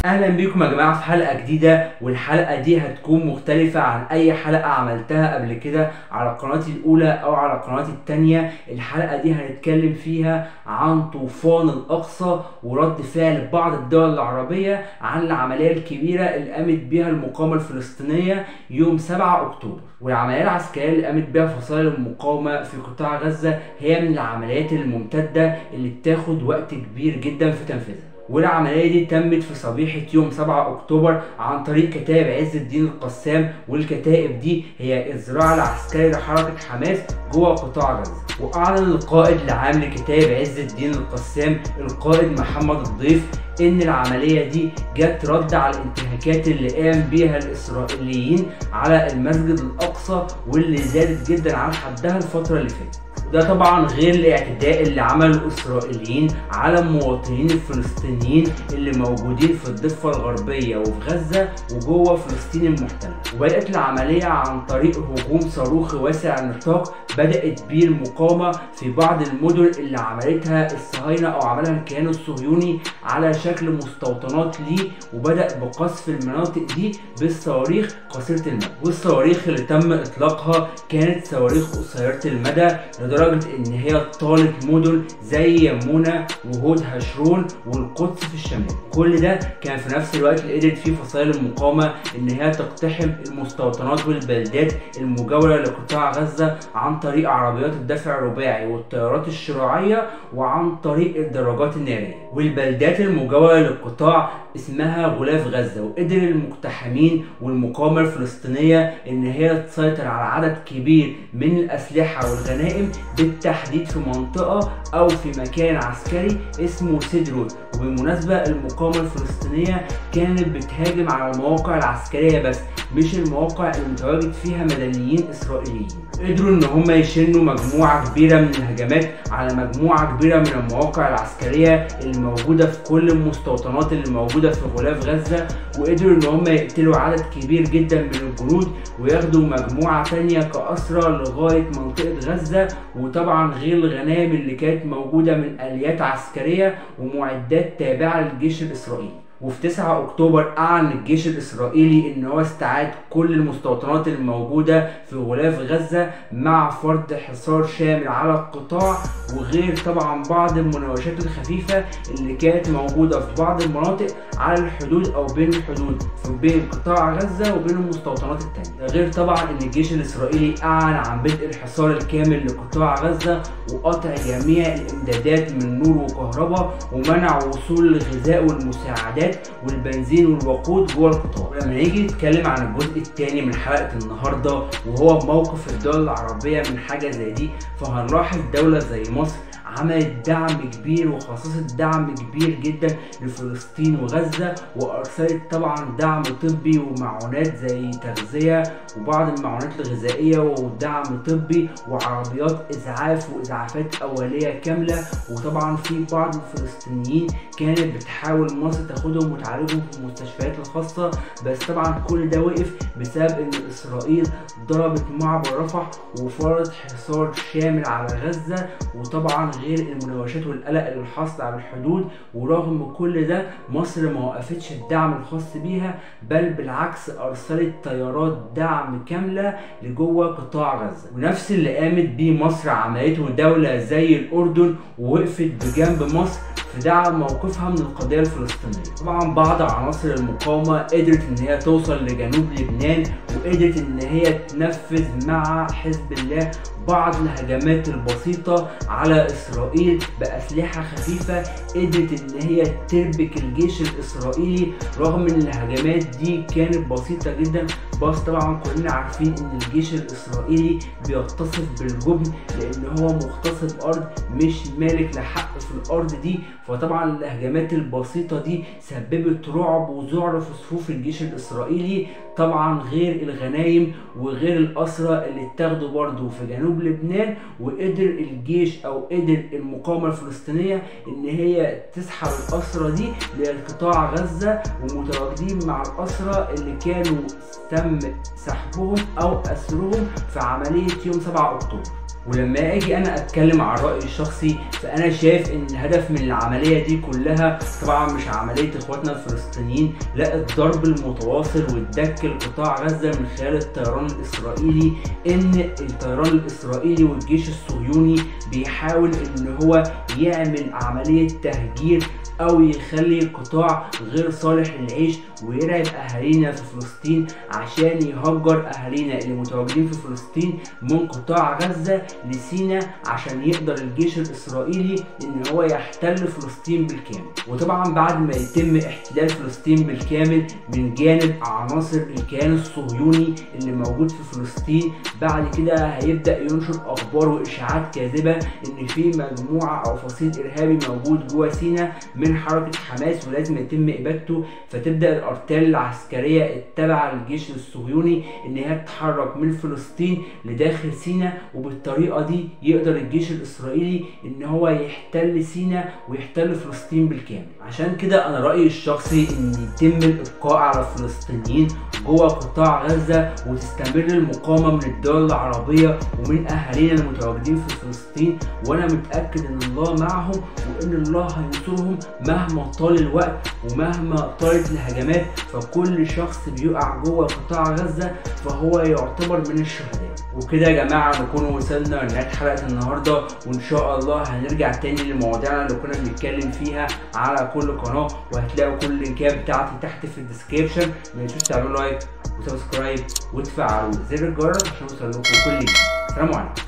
اهلا بيكم يا جماعه في حلقه جديده والحلقه دي هتكون مختلفه عن اي حلقه عملتها قبل كده على قناتي الاولى او على قناتي التانية الحلقه دي هنتكلم فيها عن طوفان الاقصى ورد فعل بعض الدول العربيه عن العمليه الكبيره اللي قامت بيها المقاومه الفلسطينيه يوم 7 اكتوبر والعمليه العسكريه اللي قامت بيها فصائل المقاومه في قطاع غزه هي من العمليات الممتده اللي بتاخد وقت كبير جدا في تنفيذها والعملية دي تمت في صبيحة يوم 7 أكتوبر عن طريق كتائب عز الدين القسام والكتائب دي هي الذراع العسكري لحركة حماس جوه قطاع غزة وأعلن القائد العام لكتائب عز الدين القسام القائد محمد الضيف إن العملية دي جت رد على الانتهاكات اللي قام بيها الإسرائيليين على المسجد الأقصى واللي زادت جدا عن حدها الفترة اللي فاتت وده طبعا غير الاعتداء اللي عمله الاسرائيليين على المواطنين الفلسطينيين اللي موجودين في الضفه الغربيه وفي غزه وجوه فلسطين المحتله وبدات العمليه عن طريق هجوم صاروخي واسع النطاق بدات بيه المقاومه في بعض المدن اللي عملتها الصهاينه او عملها الكيان الصهيوني على شكل مستوطنات ليه وبدا بقصف المناطق دي بالصواريخ قصيره المدى والصواريخ اللي تم اطلاقها كانت صواريخ قصيره المدى لدرجة إن هي طالت مدن زي يمونة وهود هشرون والقدس في الشمال كل ده كان في نفس الوقت اللي قدرت فيه فصائل المقاومة إن هي تقتحم المستوطنات والبلدات المجاورة لقطاع غزة عن طريق عربيات الدفع الرباعي والطيارات الشراعية وعن طريق الدراجات النارية والبلدات المجاورة للقطاع اسمها غلاف غزة وقدر المقتحمين والمقاومة الفلسطينية إن هي تسيطر على عدد كبير من الأسلحة والغنائم بالتحديد في منطقة أو في مكان عسكري اسمه سيدرود وبالمناسبة المقاومة الفلسطينية كانت بتهاجم على المواقع العسكرية بس مش المواقع اللي متواجد فيها مدنيين إسرائيليين قدروا إن هم يشنوا مجموعة كبيرة من الهجمات على مجموعة كبيرة من المواقع العسكرية اللي موجودة في كل المستوطنات اللي موجودة في غلاف غزة وقدروا إن هم يقتلوا عدد كبير جدا من الجنود وياخدوا مجموعة تانية كأسرى لغاية منطقة غزة وطبعا غير الغنائم اللي كانت موجودة من آليات عسكرية ومعدات تابعة للجيش الإسرائيلي وفي 9 اكتوبر اعلن الجيش الاسرائيلي ان هو استعاد كل المستوطنات الموجوده في غلاف غزه مع فرض حصار شامل على القطاع وغير طبعا بعض المناوشات الخفيفه اللي كانت موجوده في بعض المناطق على الحدود او بين الحدود في بين قطاع غزه وبين المستوطنات التانية غير طبعا ان الجيش الاسرائيلي اعلن عن بدء الحصار الكامل لقطاع غزه وقطع جميع الامدادات من نور وكهرباء ومنع وصول الغذاء والمساعدات والبنزين والوقود جوه القطاع ولما نيجي نتكلم عن الجزء الثاني من حلقه النهارده وهو موقف الدول العربيه من حاجه زي دي فهنلاحظ دوله زي مصر عملت دعم كبير وخصصت دعم كبير جدا لفلسطين وغزة وأرسلت طبعا دعم طبي ومعونات زي تغذية وبعض المعونات الغذائية ودعم طبي وعربيات إسعاف وإسعافات أولية كاملة وطبعا في بعض الفلسطينيين كانت بتحاول مصر تاخدهم وتعالجهم في المستشفيات الخاصة بس طبعا كل ده وقف بسبب إن إسرائيل ضربت معبر رفح وفرضت حصار شامل على غزة وطبعا غير المناوشات والقلق اللي حاصل على الحدود ورغم كل ده مصر ما وقفتش الدعم الخاص بيها بل بالعكس ارسلت طيارات دعم كامله لجوه قطاع غزه ونفس اللي قامت بيه مصر عملته دوله زي الاردن ووقفت بجنب مصر في دعم موقفها من القضيه الفلسطينيه طبعا بعض عناصر المقاومه قدرت ان هي توصل لجنوب لبنان وقدرت ان هي تنفذ مع حزب الله بعض الهجمات البسيطة على إسرائيل بأسلحة خفيفة قدرت إن هي تربك الجيش الإسرائيلي رغم إن الهجمات دي كانت بسيطة جدا بس طبعا كلنا عارفين إن الجيش الإسرائيلي بيتصف بالجبن لأن هو مغتصب أرض مش مالك لحق في الأرض دي فطبعا الهجمات البسيطة دي سببت رعب وذعر في صفوف الجيش الإسرائيلي طبعا غير الغنايم وغير الأسرى اللي اتاخدوا برضه في جنوب لبنان وقدر الجيش أو قدر المقاومة الفلسطينية إن هي تسحب الأسرى دي لقطاع غزة ومتواجدين مع الأسرى اللي كانوا تم سحبهم أو أسرهم في عملية يوم 7 أكتوبر ولما اجي انا اتكلم عن رايي الشخصي فانا شايف ان الهدف من العمليه دي كلها طبعا مش عمليه اخواتنا الفلسطينيين لا الضرب المتواصل والدك لقطاع غزه من خلال الطيران الاسرائيلي ان الطيران الاسرائيلي والجيش الصهيوني بيحاول ان هو يعمل عمليه تهجير او يخلي القطاع غير صالح للعيش ويرعب اهالينا في فلسطين عشان يهجر اهالينا اللي متواجدين في فلسطين من قطاع غزه لسينا عشان يقدر الجيش الاسرائيلي ان هو يحتل فلسطين بالكامل وطبعا بعد ما يتم احتلال فلسطين بالكامل من جانب عناصر الكيان الصهيوني اللي موجود في فلسطين بعد كده هيبدا ينشر اخبار واشاعات كاذبه ان في مجموعه او فصيل ارهابي موجود جوه سينا من حركه حماس ولازم يتم ابادته فتبدا الارتال العسكريه التابعه للجيش الصهيوني ان هي تتحرك من فلسطين لداخل سينا وبالطريقه دي يقدر الجيش الاسرائيلي ان هو يحتل سينا ويحتل فلسطين بالكامل عشان كده انا رايي الشخصي ان يتم الابقاء على الفلسطينيين جوه قطاع غزه وتستمر المقاومه من الدول العربيه ومن اهالينا المتواجدين في فلسطين وانا متاكد ان الله معهم وان الله هينصرهم مهما طال الوقت ومهما طالت الهجمات فكل شخص بيقع جوه قطاع غزه فهو يعتبر من الشهداء وكده يا جماعه نكون وصلنا لنهايه حلقه النهارده وان شاء الله هنرجع تاني لمواضيعنا اللي كنا بنتكلم فيها على كل قناه وهتلاقوا كل اللينكات بتاعتي تحت في الديسكريبشن ما تنسوش تعملوا لايك وسبسكرايب وتفعلوا زر الجرس عشان يوصل لكم كل جديد سلام عليكم